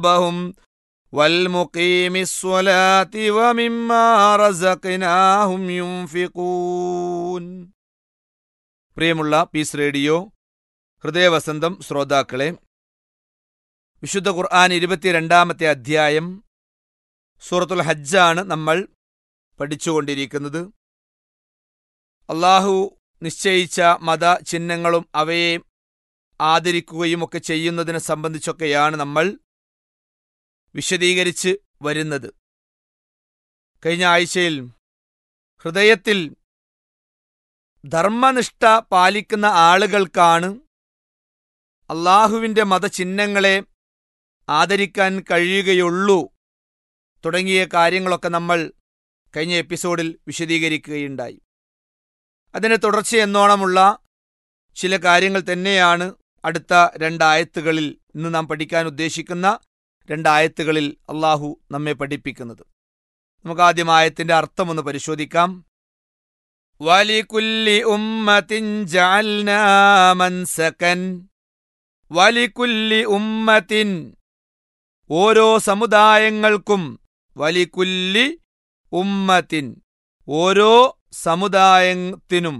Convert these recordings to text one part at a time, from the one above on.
ربهم والمقيم الصلاة ومما رزقناهم ينفقون പ്രിയമുള്ള piece radio ഹൃദയവസന്തം ശ്രോതാക്കളെ വിശുദ്ധ ഖുർആൻ ഇരുപത്തിരണ്ടാമത്തെ അധ്യായം സൂറത്തുൽ ഹജ്ജാണ് നമ്മൾ പഠിച്ചുകൊണ്ടിരിക്കുന്നത് അള്ളാഹു നിശ്ചയിച്ച മത ചിഹ്നങ്ങളും അവയെ ആദരിക്കുകയും ഒക്കെ ചെയ്യുന്നതിനെ സംബന്ധിച്ചൊക്കെയാണ് നമ്മൾ വിശദീകരിച്ച് വരുന്നത് കഴിഞ്ഞ ആഴ്ചയിൽ ഹൃദയത്തിൽ ധർമ്മനിഷ്ഠ പാലിക്കുന്ന ആളുകൾക്കാണ് അള്ളാഹുവിൻ്റെ മതചിഹ്നങ്ങളെ ആദരിക്കാൻ കഴിയുകയുള്ളൂ തുടങ്ങിയ കാര്യങ്ങളൊക്കെ നമ്മൾ കഴിഞ്ഞ എപ്പിസോഡിൽ വിശദീകരിക്കുകയുണ്ടായി അതിന് തുടർച്ചയെന്നോണമുള്ള ചില കാര്യങ്ങൾ തന്നെയാണ് അടുത്ത രണ്ടായത്തുകളിൽ ഇന്ന് നാം പഠിക്കാൻ ഉദ്ദേശിക്കുന്ന രണ്ടായത്തുകളിൽ അള്ളാഹു നമ്മെ പഠിപ്പിക്കുന്നത് നമുക്ക് ആദ്യം ആയത്തിന്റെ അർത്ഥം ഒന്ന് പരിശോധിക്കാം വലികുല്ലി ഉമ്മത്തിൻ ജഅൽനാ മൻസകൻ വലികുല്ലി ഉമ്മത്തിൻ ഓരോ സമുദായങ്ങൾക്കും വലികുല്ലി ഉമ്മത്തിൻ ഓരോ സമുദായത്തിനും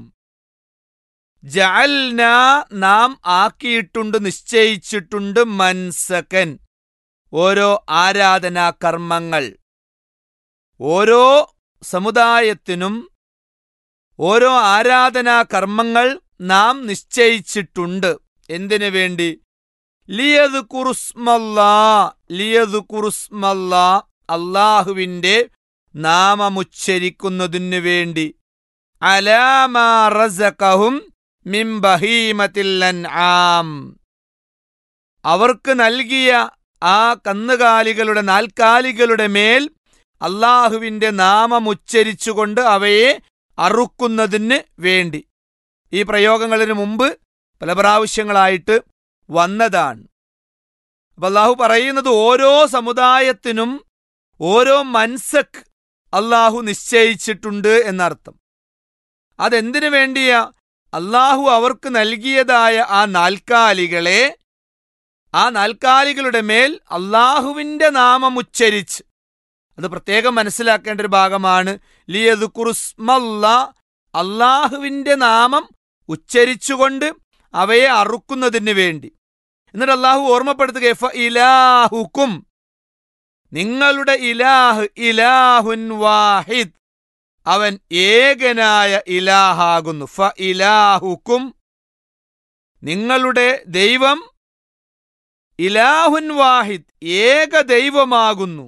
ജഅൽന നാം ആക്കിയിട്ടുണ്ട് നിശ്ചയിച്ചിട്ടുണ്ട് മൻസകൻ ഓരോ ആരാധനാ കർമ്മങ്ങൾ ഓരോ സമുദായത്തിനും ഓരോ ആരാധനാ കർമ്മങ്ങൾ നാം നിശ്ചയിച്ചിട്ടുണ്ട് എന്തിനു വേണ്ടി ലിയത് കുറുസ്മല്ലാ ലിയത് കുറുസ്മല്ലാ അള്ളാഹുവിന്റെ നാമമുച്ചരിക്കുന്നതിനു വേണ്ടി അലാമാ റസഖഹും മിൻ ബഹീമത്തിൽ അൻആം അവർക്ക് നൽകിയ ആ കന്നുകാലികളുടെ നാൽക്കാലികളുടെ മേൽ അള്ളാഹുവിന്റെ നാമമുച്ചരിച്ചുകൊണ്ട് അവയെ അറുക്കുന്നതിന് വേണ്ടി ഈ പ്രയോഗങ്ങളിന് മുമ്പ് പല പ്രാവശ്യങ്ങളായിട്ട് വന്നതാണ് അപ്പൊ അള്ളാഹു പറയുന്നത് ഓരോ സമുദായത്തിനും ഓരോ മൻസക് അള്ളാഹു നിശ്ചയിച്ചിട്ടുണ്ട് എന്നർത്ഥം അതെന്തിനു വേണ്ടിയാ അള്ളാഹു അവർക്ക് നൽകിയതായ ആ നാൽക്കാലികളെ ആ നാൽക്കാലികളുടെ മേൽ അള്ളാഹുവിന്റെ നാമം ഉച്ചരിച്ച് അത് പ്രത്യേകം മനസ്സിലാക്കേണ്ട ഒരു ഭാഗമാണ് ലിയത് കുറുസ്മല്ല അള്ളാഹുവിന്റെ നാമം ഉച്ചരിച്ചുകൊണ്ട് അവയെ അറുക്കുന്നതിന് വേണ്ടി എന്നിട്ട് അള്ളാഹു ഓർമ്മപ്പെടുത്തുക ഫ ഇലാഹുക്കും നിങ്ങളുടെ ഇലാഹ് ഇലാഹുൻ വാഹിദ് അവൻ ഏകനായ ഇലാഹാകുന്നു ഫ ഇലാഹുക്കും നിങ്ങളുടെ ദൈവം ഇലാഹുൻ വാഹിദ് ഏക ദൈവമാകുന്നു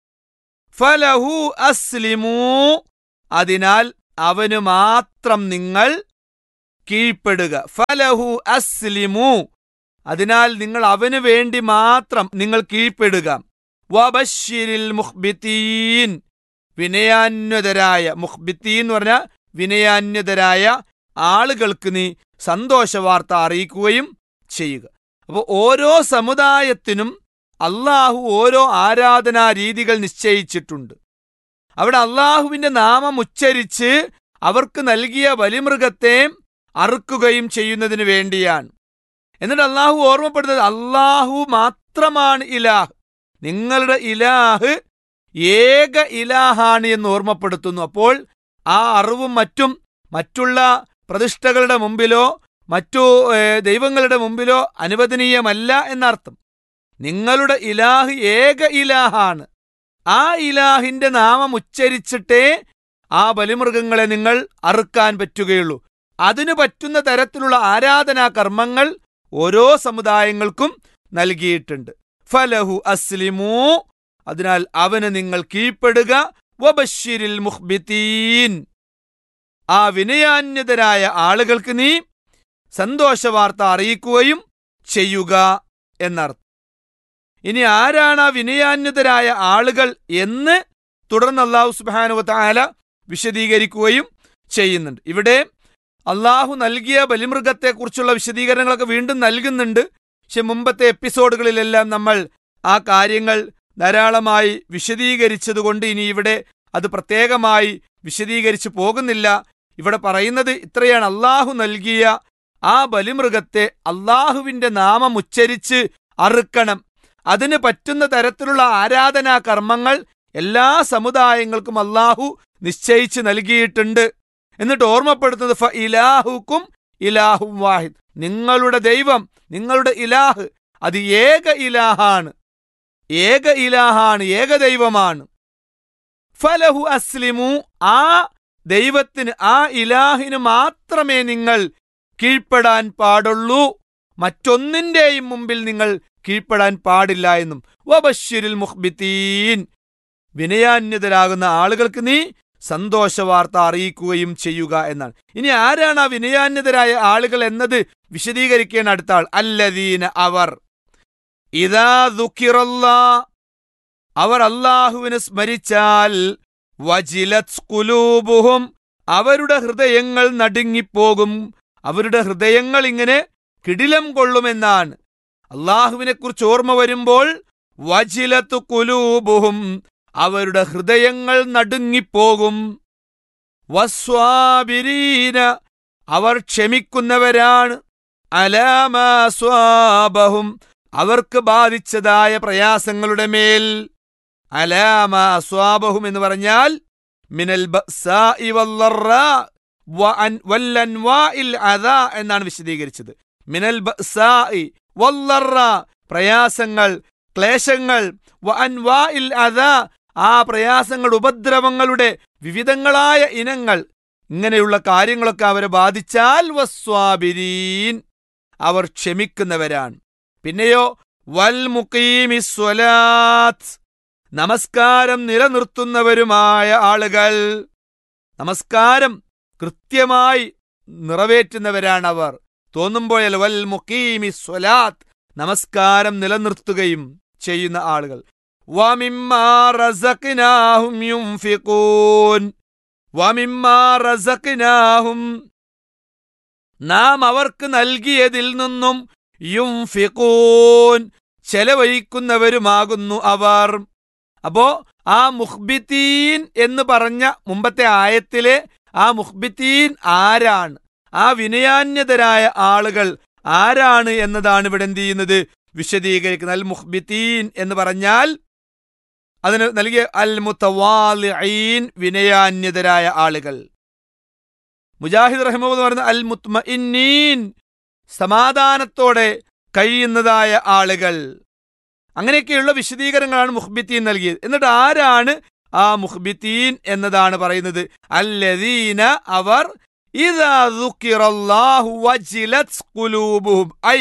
ഫലഹു അസ്ലിമൂ അതിനാൽ അവന് മാത്രം നിങ്ങൾ കീഴ്പ്പെടുക ഫലഹു അസ്ലിമു അതിനാൽ നിങ്ങൾ അവന് വേണ്ടി മാത്രം നിങ്ങൾ കീഴ്പ്പെടുക വബഷിരിൽ മുഹ്ബിത്തീൻ വിനയാന്വതരായ മുഹ്ബിത്തീൻ എന്ന് പറഞ്ഞാൽ വിനയാന്വതരായ ആളുകൾക്ക് നീ സന്തോഷവാർത്ത അറിയിക്കുകയും ചെയ്യുക അപ്പോൾ ഓരോ സമുദായത്തിനും അള്ളാഹു ഓരോ ആരാധനാ രീതികൾ നിശ്ചയിച്ചിട്ടുണ്ട് അവിടെ അള്ളാഹുവിന്റെ നാമം ഉച്ചരിച്ച് അവർക്ക് നൽകിയ ബലിമൃഗത്തെ അറുക്കുകയും ചെയ്യുന്നതിന് വേണ്ടിയാണ് എന്നിട്ട് അള്ളാഹു ഓർമ്മപ്പെടുന്നത് അള്ളാഹു മാത്രമാണ് ഇലാഹ് നിങ്ങളുടെ ഇലാഹ് ഏക ഇലാഹാണ് എന്ന് ഓർമ്മപ്പെടുത്തുന്നു അപ്പോൾ ആ അറിവും മറ്റും മറ്റുള്ള പ്രതിഷ്ഠകളുടെ മുമ്പിലോ മറ്റു ഏഹ്, ദൈവങ്ങളുടെ മുമ്പിലോ അനുവദനീയമല്ല എന്നർത്ഥം നിങ്ങളുടെ ഇലാഹ് ഏക ഇലാഹാണ് ആ ഇലാഹിന്റെ നാമം ഉച്ചരിച്ചിട്ടേ ആ ബലിമൃഗങ്ങളെ നിങ്ങൾ അറുക്കാൻ പറ്റുകയുള്ളൂ അതിനു പറ്റുന്ന തരത്തിലുള്ള ആരാധനാ കർമ്മങ്ങൾ ഓരോ സമുദായങ്ങൾക്കും നൽകിയിട്ടുണ്ട് ഫലഹു അസ്ലിമൂ അതിനാൽ അവന് നിങ്ങൾ കീഴ്പ്പെടുക വബഷിരിൽ മുഹ്ബിത്തീൻ ആ വിനയാന്യതരായ ആളുകൾക്ക് നീ സന്തോഷവാർത്ത അറിയിക്കുകയും ചെയ്യുക എന്നർത്ഥം ഇനി ആരാണ് ആ വിനയാന്യതരായ ആളുകൾ എന്ന് തുടർന്ന് അള്ളാഹു സുബാനുവ താല വിശദീകരിക്കുകയും ചെയ്യുന്നുണ്ട് ഇവിടെ അള്ളാഹു നൽകിയ ബലിമൃഗത്തെക്കുറിച്ചുള്ള വിശദീകരണങ്ങളൊക്കെ വീണ്ടും നൽകുന്നുണ്ട് പക്ഷെ മുമ്പത്തെ എപ്പിസോഡുകളിലെല്ലാം നമ്മൾ ആ കാര്യങ്ങൾ ധാരാളമായി വിശദീകരിച്ചതുകൊണ്ട് ഇനി ഇവിടെ അത് പ്രത്യേകമായി വിശദീകരിച്ചു പോകുന്നില്ല ഇവിടെ പറയുന്നത് ഇത്രയാണ് അള്ളാഹു നൽകിയ ആ ബലിമൃഗത്തെ അള്ളാഹുവിന്റെ നാമം ഉച്ചരിച്ച് അറുക്കണം അതിന് പറ്റുന്ന തരത്തിലുള്ള ആരാധനാ കർമ്മങ്ങൾ എല്ലാ സമുദായങ്ങൾക്കും അള്ളാഹു നിശ്ചയിച്ച് നൽകിയിട്ടുണ്ട് എന്നിട്ട് ഓർമ്മപ്പെടുത്തുന്നത് ഫ ഇലാഹുക്കും ഇലാഹു വാഹിദ് നിങ്ങളുടെ ദൈവം നിങ്ങളുടെ ഇലാഹ് അത് ഏക ഇലാഹാണ് ഏക ഇലാഹാണ് ഏക ദൈവമാണ് ഫലഹു അസ്ലിമു ആ ദൈവത്തിന് ആ ഇലാഹിന് മാത്രമേ നിങ്ങൾ കീഴ്പ്പെടാൻ പാടുള്ളൂ മറ്റൊന്നിന്റെയും മുമ്പിൽ നിങ്ങൾ കീഴ്പ്പെടാൻ പാടില്ല എന്നും വബശ്ശിരിൽ മുഹ്ബിത്തീൻ വിനയാന്യതരാകുന്ന ആളുകൾക്ക് നീ സന്തോഷ വാർത്ത അറിയിക്കുകയും ചെയ്യുക എന്നാണ് ഇനി ആരാണ് ആ വിനയാന്യതരായ ആളുകൾ എന്നത് വിശദീകരിക്കേണ്ട അടുത്ത ആൾ അല്ലദീന അവർ ഇതാ ദുഃഖിറല്ലാ അവർ അള്ളാഹുവിനെ സ്മരിച്ചാൽ വജിലത് കുലൂബുഹും അവരുടെ ഹൃദയങ്ങൾ നടുങ്ങിപ്പോകും അവരുടെ ഹൃദയങ്ങൾ ഇങ്ങനെ കിടിലം കൊള്ളുമെന്നാണ് അള്ളാഹുവിനെ കുറിച്ച് ഓർമ്മ വരുമ്പോൾ വജിലത്ത് കുലൂബുഹും അവരുടെ ഹൃദയങ്ങൾ നടുങ്ങിപ്പോകും വസ്വാബിരീന അവർ ക്ഷമിക്കുന്നവരാണ് അലാമാസ്വാബഹും അവർക്ക് ബാധിച്ചതായ പ്രയാസങ്ങളുടെ മേൽ അലാമ അസ്വാബഹും എന്ന് പറഞ്ഞാൽ മിനൽ ബഅ്സാഇ വല്ലറാ വഅൻ- വല്ലൻവാഇൽ അദാ എന്നാണ് വിശദീകരിച്ചത് മിനൽ ബഅ്സാഇ വല്ലറാ പ്രയാസങ്ങൾ ക്ലേശങ്ങൾ വഅൻവാഇൽ അദാ ആ പ്രയാസങ്ങൾ ഉപദ്രവങ്ങളുടെ വിവിധങ്ങളായ ഇനങ്ങൾ ഇങ്ങനെയുള്ള കാര്യങ്ങളൊക്കെ അവരെ ബാധിച്ചാൽ വസ്വാബിരീൻ അവർ ക്ഷമിക്കുന്നവരാണ് പിന്നെയോ വൽ മുഖീമി സ്വലാത്ത് നമസ്കാരം നിലനിർത്തുന്നവരുമായ ആളുകൾ നമസ്കാരം കൃത്യമായി നിറവേറ്റുന്നവരാണ് അവർ തോന്നുമ്പോഴല്ല വൽ മുഖീമി സ്വലാത്ത് നമസ്കാരം നിലനിർത്തുകയും ചെയ്യുന്ന ആളുകൾ വമിമ്മാ റസഖ്നാഹും യുംഫിഖൂൻ വമിമ്മാ റസഖ്നാഹും നാം അവർക്ക് നൽകിയതിൽ നിന്നും യുംഫിഖൂൻ ചെലവഴിക്കുന്നവരുമാകുന്നു അവർ അപ്പോ ആ മുഹ്ബിത്തീൻ എന്ന് പറഞ്ഞ മുമ്പത്തെ ആയത്തിലെ ആ മുഹ്ബിത്തീൻ ആരാണ് ആ വിനയാന്യതരായ ആളുകൾ ആരാണ് എന്നതാണ് ഇവിടെ എന്ത് ചെയ്യുന്നത് വിശദീകരിക്കുന്നത് അൽ മുഹ്ബിത്തീൻ എന്ന് പറഞ്ഞാൽ അതിന് നൽകിയ അൽ മുത്തവാലിഈൻ വിനയാന്യതരായ ആളുകൾ മുജാഹിദ് റഹിമഹ് പറയുന്ന അൽ മുത്മഇന്നീൻ സമാധാനത്തോടെ കഴിയുന്നതായ ആളുകൾ അങ്ങനെയൊക്കെയുള്ള വിശദീകരണങ്ങളാണ് മുഹ്ബിത്തീൻ നൽകിയത് എന്നിട്ട് ആരാണ് ആ മുഹ്ബിത്തീൻ എന്നതാണ് പറയുന്നത് അല്ലദീന അവർ ഇദാ ദുക്കിറല്ലാഹു വജിലത് ഖുലൂബുഹും ഐ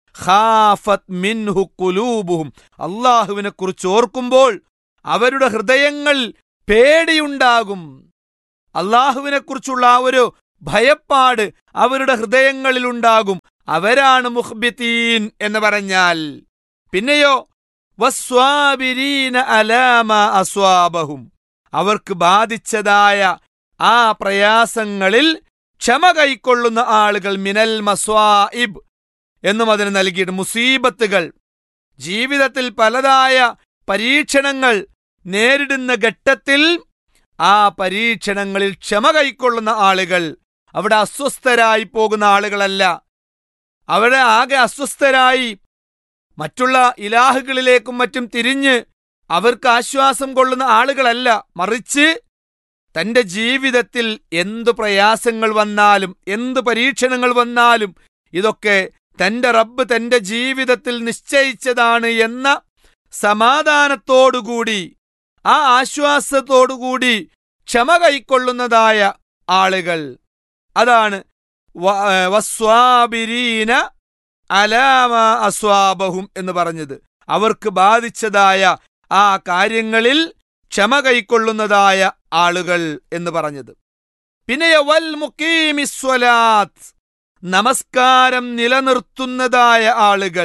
ഖാഫത് മിൻഹു ഖുലൂബുഹും അള്ളാഹുവിനെ കുറിച്ച് ഓർക്കുമ്പോൾ അവരുടെ ഹൃദയങ്ങൾ പേടിയുണ്ടാകും അള്ളാഹുവിനെ കുറിച്ചുള്ള ആ ഒരു ഭയപ്പാട് അവരുടെ ഹൃദയങ്ങളിലുണ്ടാകും അവരാണ് മുഹ്ബിത്തീൻ എന്ന് പറഞ്ഞാൽ പിന്നെയോ വസ്വാബിരീന അലാമ അസ്വാബഹും അവർക്ക് ബാധിച്ചതായ ആ പ്രയാസങ്ങളിൽ ക്ഷമ കൈക്കൊള്ളുന്ന ആളുകൾ മിനൽ മസ്വാഇബ് എന്നും അതിന് നൽകിയിട്ട് മുസീബത്തുകൾ ജീവിതത്തിൽ പലതായ പരീക്ഷണങ്ങൾ നേരിടുന്ന ഘട്ടത്തിൽ ആ പരീക്ഷണങ്ങളിൽ ക്ഷമ കൈക്കൊള്ളുന്ന ആളുകൾ അവിടെ അസ്വസ്ഥരായി പോകുന്ന ആളുകളല്ല അവിടെ ആകെ അസ്വസ്ഥരായി മറ്റുള്ള ഇലാഹുകളിലേക്കും മറ്റും തിരിഞ്ഞ് അവർക്ക് ആശ്വാസം കൊള്ളുന്ന ആളുകളല്ല മറിച്ച് തന്റെ ജീവിതത്തിൽ എന്തു പ്രയാസങ്ങൾ വന്നാലും എന്തു പരീക്ഷണങ്ങൾ വന്നാലും ഇതൊക്കെ തന്റെ റബ്ബ് തന്റെ ജീവിതത്തിൽ നിശ്ചയിച്ചതാണ് എന്ന സമാധാനത്തോടുകൂടി ആ ആശ്വാസത്തോടുകൂടി ക്ഷമ കൈക്കൊള്ളുന്നതായ ആളുകൾ അതാണ് വ- ഏ, വസ്വാബിരീന അലാമ അസ്വാബഹും എന്ന് പറഞ്ഞത് അവർക്ക് ബാധിച്ചതായ ആ കാര്യങ്ങളിൽ ക്ഷമ കൈക്കൊള്ളുന്നതായ ആളുകൾ എന്ന് പറഞ്ഞത് പിന്നെ വൽ മുക്കീമിസ്വലാത്ത് നമസ്കാരം നിലനിർത്തുന്നതായ ആളുകൾ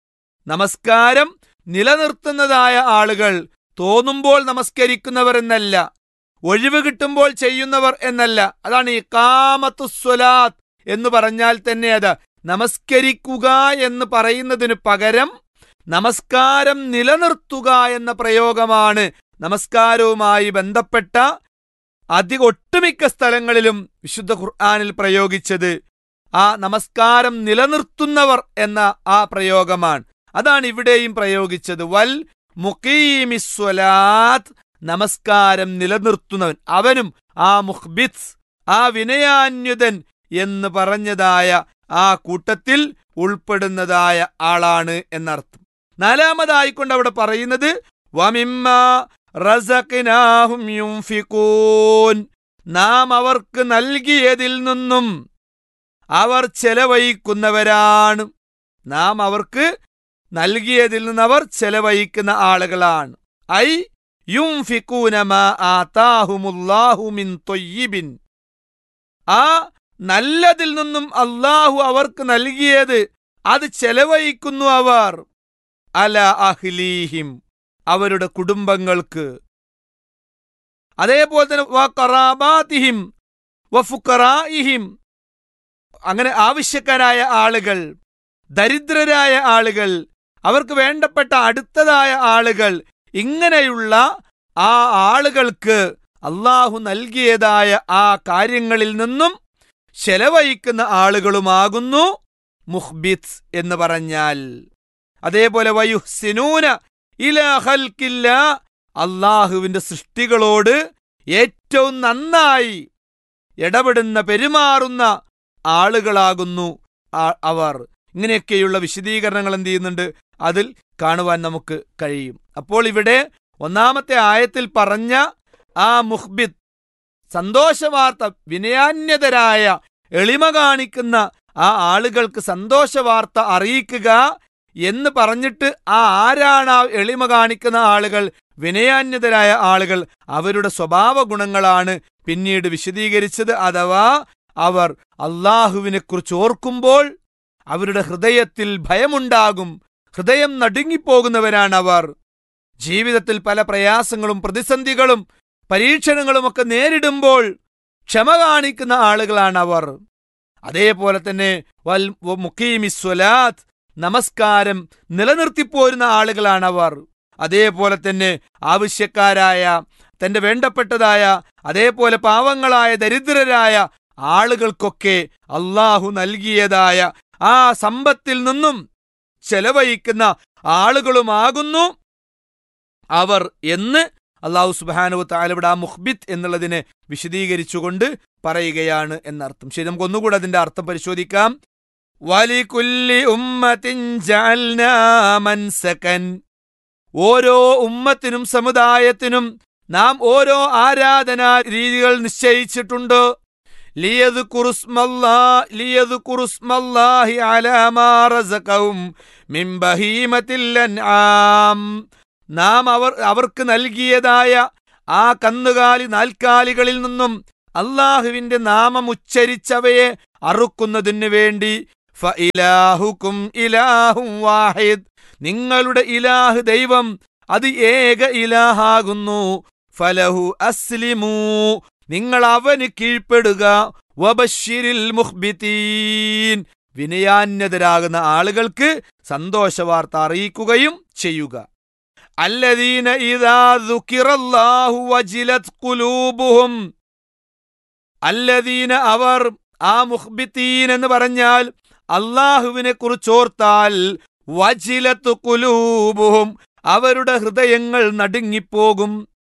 നമസ്കാരം നിലനിർത്തുന്നതായ ആളുകൾ തോന്നുമ്പോൾ നമസ്കരിക്കുന്നവർ എന്നല്ല ഒഴിവ് കിട്ടുമ്പോൾ ചെയ്യുന്നവർ എന്നല്ല അതാണ് ഈ കാമത്തുസ്വലാത്ത് എന്ന് പറഞ്ഞാൽ തന്നെ അത് നമസ്കരിക്കുക എന്ന് പറയുന്നതിന് പകരം നമസ്കാരം നിലനിർത്തുക എന്ന പ്രയോഗമാണ് നമസ്കാരവുമായി ബന്ധപ്പെട്ട അധിക ഒട്ടുമിക്ക സ്ഥലങ്ങളിലും വിശുദ്ധ ഖുർആാനിൽ പ്രയോഗിച്ചത് ആ നമസ്കാരം നിലനിർത്തുന്നവർ എന്ന ആ പ്രയോഗമാണ് അതാണ് ഇവിടെയും പ്രയോഗിച്ചത് വൽ മുഖീമിസ്വലാത്ത് നമസ്കാരം നിലനിർത്തുന്നവൻ അവനും ആ മുഹ്ബിത്ത് ആ വിനയാന്യുതൻ എന്ന് പറഞ്ഞതായ ആ കൂട്ടത്തിൽ ഉൾപ്പെടുന്നതായ ആളാണ് എന്നർത്ഥം നാലാമതായിക്കൊണ്ട് അവിടെ പറയുന്നത് വമിമ്മ റസഖ്നാഹും യുംഫിഖൂൻ നാം അവർക്ക് നൽകിയതിൽ നിന്നും അവർ ചെലവഴിക്കുന്നവരാണ് നാം അവർക്ക് നൽകിയതിൽ നിന്ന് അവർ ചെലവഴിക്കുന്ന ആളുകളാണ് ഐ യുംഫിഖൂന മാ ആതാഹുമുല്ലാഹു മിൻ തൊയ്യിബിൻ ആ നല്ലതിൽ നിന്നും അള്ളാഹു അവർക്ക് നൽകിയത് അത് ചെലവഴിക്കുന്നു അവർ അല അഹ്ലീഹിം അവരുടെ കുടുംബങ്ങൾക്ക് അതേപോലെ തന്നെ വഖറാബാതിഹിം വഫുഖറായിഹിം അങ്ങനെ ആവശ്യക്കാരായ ആളുകൾ ദരിദ്രരായ ആളുകൾ അവർക്ക് വേണ്ടപ്പെട്ട അടുത്തതായ ആളുകൾ ഇങ്ങനെയുള്ള ആ ആളുകൾക്ക് അള്ളാഹു നൽകിയതായ ആ കാര്യങ്ങളിൽ നിന്നും ചെലവഴിക്കുന്ന ആളുകളുമാകുന്നു മുഹ്ബിത്ത് എന്ന് പറഞ്ഞാൽ അതേപോലെ വയുഹ്സിനൂന ഇലാ ഖൽക്കില്ല അള്ളാഹുവിന്റെ സൃഷ്ടികളോട് ഏറ്റവും നന്നായി ഇടപെടുന്ന പെരുമാറുന്ന ആളുകളാകുന്നു ആ- അവർ ഇങ്ങനെയൊക്കെയുള്ള വിശദീകരണങ്ങൾ എന്ത് ചെയ്യുന്നുണ്ട് അതിൽ കാണുവാൻ നമുക്ക് കഴിയും അപ്പോൾ ഇവിടെ ഒന്നാമത്തെ ആയത്തിൽ പറഞ്ഞ ആ മുഹ്ബിത്ത് സന്തോഷവാർത്ത വിനയാന്യതരായ എളിമ കാണിക്കുന്ന ആ ആളുകൾക്ക് സന്തോഷവാർത്ത അറിയിക്കുക എന്ന് പറഞ്ഞിട്ട് ആ ആരാണ് ആ എളിമ കാണിക്കുന്ന ആളുകൾ വിനയാന്യതരായ ആളുകൾ അവരുടെ സ്വഭാവ ഗുണങ്ങളാണ് പിന്നീട് വിശദീകരിച്ചത് അഥവാ അവർ അള്ളാഹുവിനെ കുറിച്ച് ഓർക്കുമ്പോൾ അവരുടെ ഹൃദയത്തിൽ ഭയമുണ്ടാകും ഹൃദയം നടുങ്ങിപ്പോകുന്നവരാണ് അവർ ജീവിതത്തിൽ പല പ്രയാസങ്ങളും പ്രതിസന്ധികളും പരീക്ഷണങ്ങളുമൊക്കെ നേരിടുമ്പോൾ ക്ഷമ കാണിക്കുന്ന ആളുകളാണ് അവർ അതേപോലെ തന്നെ വൽ മുഖീമിസ്വലാത്ത് നമസ്കാരം നിലനിർത്തിപ്പോരുന്ന ആളുകളാണ് അവർ അതേപോലെ തന്നെ ആവശ്യക്കാരായ തന്റെ വേണ്ടപ്പെട്ടതായ അതേപോലെ പാവങ്ങളായ ദരിദ്രരായ ആളുകൾക്കൊക്കെ അള്ളാഹു നൽകിയതായ ആ സമ്പത്തിൽ നിന്നും ചെലവഴിക്കുന്ന ആളുകളുമാകുന്നു അവർ എന്ന് അള്ളാഹു സുബാനു താലിവിടെ ആ മുഹ്ബിത്ത് എന്നുള്ളതിനെ വിശദീകരിച്ചുകൊണ്ട് പറയുകയാണ് എന്നർത്ഥം ശരി നമുക്ക് ഒന്നുകൂടെ അതിന്റെ അർത്ഥം പരിശോധിക്കാം വലികുല്ലി ഉമ്മത്തിൻ ജഅൽനാ മൻസകൻ ഓരോ ഉമ്മത്തിനും സമുദായത്തിനും നാം ഓരോ ആരാധനാ രീതികൾ നിശ്ചയിച്ചിട്ടുണ്ട് ലിയത് കുറുസ്മല്ലാ ലിയത് കുറുസ്മല്ലാഹി അലാമാ റസഖഹും മിൻ ബഹീമത്തിൽ അൻആം നാം അവർ അവർക്ക് നൽകിയതായ ആ കന്നുകാലി നാൽക്കാലികളിൽ നിന്നും അള്ളാഹുവിന്റെ നാമം ഉച്ചരിച്ചവയെ അറുക്കുന്നതിന് വേണ്ടി ഫഇലാഹുക്കും ഇലാഹും വാഹിദ് നിങ്ങളുടെ ഇലാഹ് ദൈവം അത് ഏക ഇലാഹാകുന്നു ഫലഹു അസ്ലിമൂ നിങ്ങൾ അവന് കീഴ്പ്പെടുക വബശ്ശിരിൽ മുഹ്ബിതീൻ വിനയാന്യതരാകുന്ന ആളുകൾക്ക് സന്തോഷവാർത്ത അറിയിക്കുകയും ചെയ്യുക അല്ലദീന ഇദാ ദുക്കിറല്ലാഹു വജിലത് ഖുലൂബുഹും അല്ലദീന അവർ ആ മുഹ്ബിത്തീൻ എന്ന് പറഞ്ഞാൽ അള്ളാഹുവിനെ കുറിച്ചോർത്താൽ വജിലത്ത് കുലൂബുഹും അവരുടെ ഹൃദയങ്ങൾ നടുങ്ങിപ്പോകും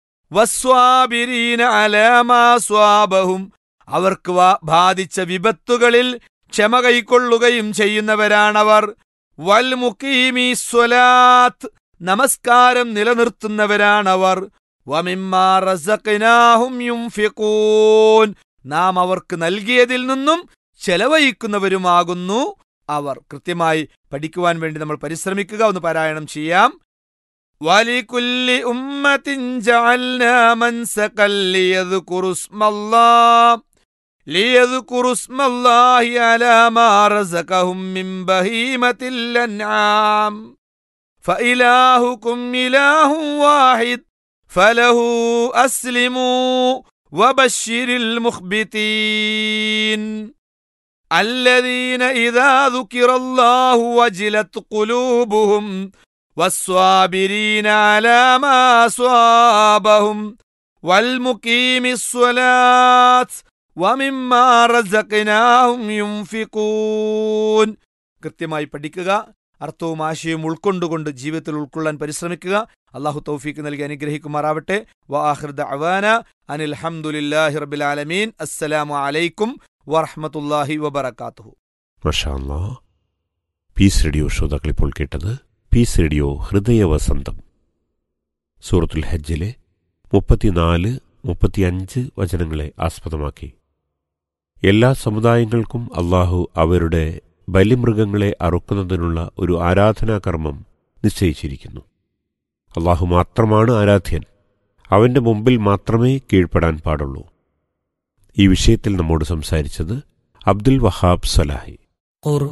വസ്വാബിരീന അലാമാ സ്വാബഹും അവർക്ക് വാ- ബാധിച്ച വിപത്തുകളിൽ ക്ഷമ കൈക്കൊള്ളുകയും ചെയ്യുന്നവരാണവർ വൽ മുഖീമി സ്വലാത്ത് നമസ്കാരം നിലനിർത്തുന്നവരാണവർ വമിമ്മാ റസഖ്നാഹും യുംഫിഖൂൻ നാം അവർക്ക് നൽകിയതിൽ നിന്നും ചെലവഴിക്കുന്നവരുമാകുന്നു അവർ കൃത്യമായി പഠിക്കുവാൻ വേണ്ടി നമ്മൾ പരിശ്രമിക്കുക ഒന്ന് പാരായണം ചെയ്യാം വലികുല്ലി ഉമ്മത്തിൻ ജഅൽനാ മൻസകൻ ലിയദ്കുറു സ്മല്ലാഹ് ليذكروا اسم الله على ما رزقهم من بهيمة الأنعام فإلهكم إله واحد فله أسلموا وبشر المخبتين الذين إذا ذكر الله وجلت قلوبهم والصابرين على ما أصابهم والمقيم الصلاة ومما رزقناهم ينفقون കൃത്യമായി പഠിക്കുക അർത്ഥവും ആശയവും ഉൾക്കൊണ്ടുകൊണ്ട് ജീവിതത്തിൽ ഉൾക്കൊള്ളാൻ പരിശ്രമിക്കുക അള്ളാഹു തൗഫീക്ക് നൽകി അനുഗ്രഹിക്കുമാറാവട്ടെ വാഹൃദ അവാന അനിൽ ഹംദുലില്ലാഹി റബ്ബിൽ ആലമീൻ അസ്സലാമു അലൈക്കും വറഹ്മത്തുള്ളാഹി വബറകാതുഹു മഷാല്ലാ പീസ് റേഡിയോ ശ്രോതാക്കൾ ഇപ്പോൾ കേട്ടത് പീസ് റേഡിയോ ഹൃദയവസന്തം സൂറത്തുൽ ഹജ്ജിലെ മുപ്പത്തിനാല് മുപ്പത്തിയഞ്ച് വചനങ്ങളെ ആസ്പദമാക്കി എല്ലാ സമുദായങ്ങൾക്കും അള്ളാഹു അവരുടെ ബലിമൃഗങ്ങളെ അറുക്കുന്നതിനുള്ള ഒരു ആരാധനാകർമ്മം നിശ്ചയിച്ചിരിക്കുന്നു അള്ളാഹു മാത്രമാണ് ആരാധ്യൻ അവന്റെ മുമ്പിൽ മാത്രമേ കീഴ്പ്പെടാൻ പാടുള്ളൂ ഈ വിഷയത്തിൽ നമ്മോട് സംസാരിച്ചത് അബ്ദുൽ വഹാബ് സലാഹി